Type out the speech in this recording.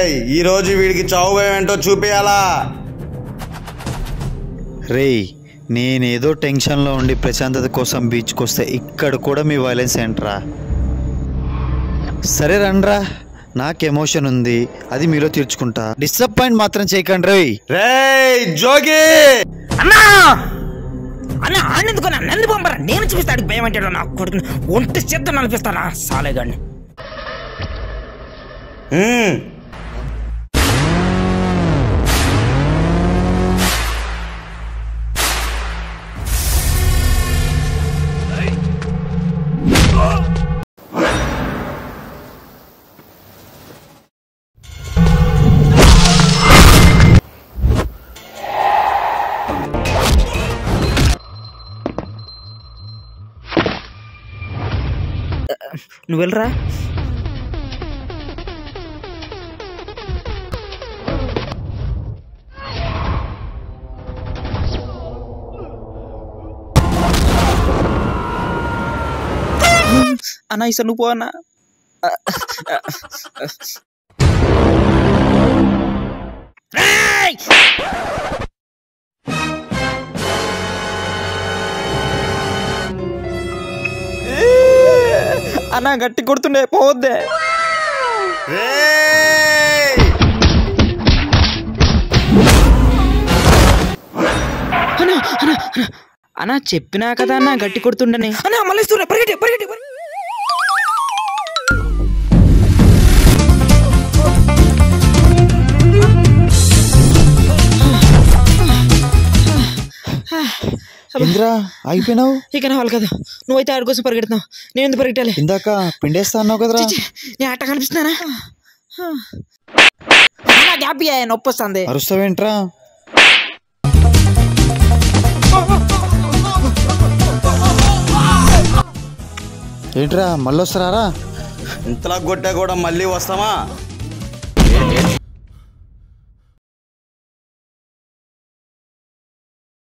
ఈ రోజు వీడికి చావు భయం ఏంటో చూపించాలా రేయ్ నేనేదో టెన్షన్లో ఉండి ప్రశాంతత కోసం బీచ్కి వస్తే ఇక్కడ కూడా మీ వైలెన్స్ ఏంట్రా సరే రండ్రా నాకు ఎమోషన్ ఉంది అది మీలో తీర్చుకుంటా డిసప్పాయింట్ మాత్రం చేయకండి రేయ్ రేయ్ జోగి అన్నా అన్న ఆనందుకు నన్ను పంపరా నేను చూపిస్తాడు భయం అంటే నా కొడుకుని ఒంటి చేద్ద నలిపిస్తానా సాలేగాడిని హ్మ్. నువ్వు వెళ్ళరా అన్నా ఇసలు నువ్వు పో అన్నా రేయ్! అన్నా గట్టి కొడుతుండే పోవద్దే రేయ్! అన్నా అన్నా అన్నా. అన్నా చెప్పినా కదా అన్న గట్టి కొడుతుండని అన్నా మళ్ళీ పరిగెట్టి పరిగెట్టి పరిగెట్టి. ఇంద్రా అయిపోయినావు ఇక నా వాళ్ళు కదా నువ్వైతే ఆడి కోసం పరిగెడుతున్నావు నేను ఎందుకు పరిగెట్టాలి ఇందాక పిండేస్తా అన్నావు కదరా ఛీ, నీ ఆట కనిపిస్తున్నానా అన్నా, గ్యాప్ ఇయ్య, నొప్పి వస్తుంది అరుస్తావేంట్రా ఏంట్రా మళ్ళీ వస్తారా ఇంతలా కొట్టా కూడా మళ్ళీ వస్తామా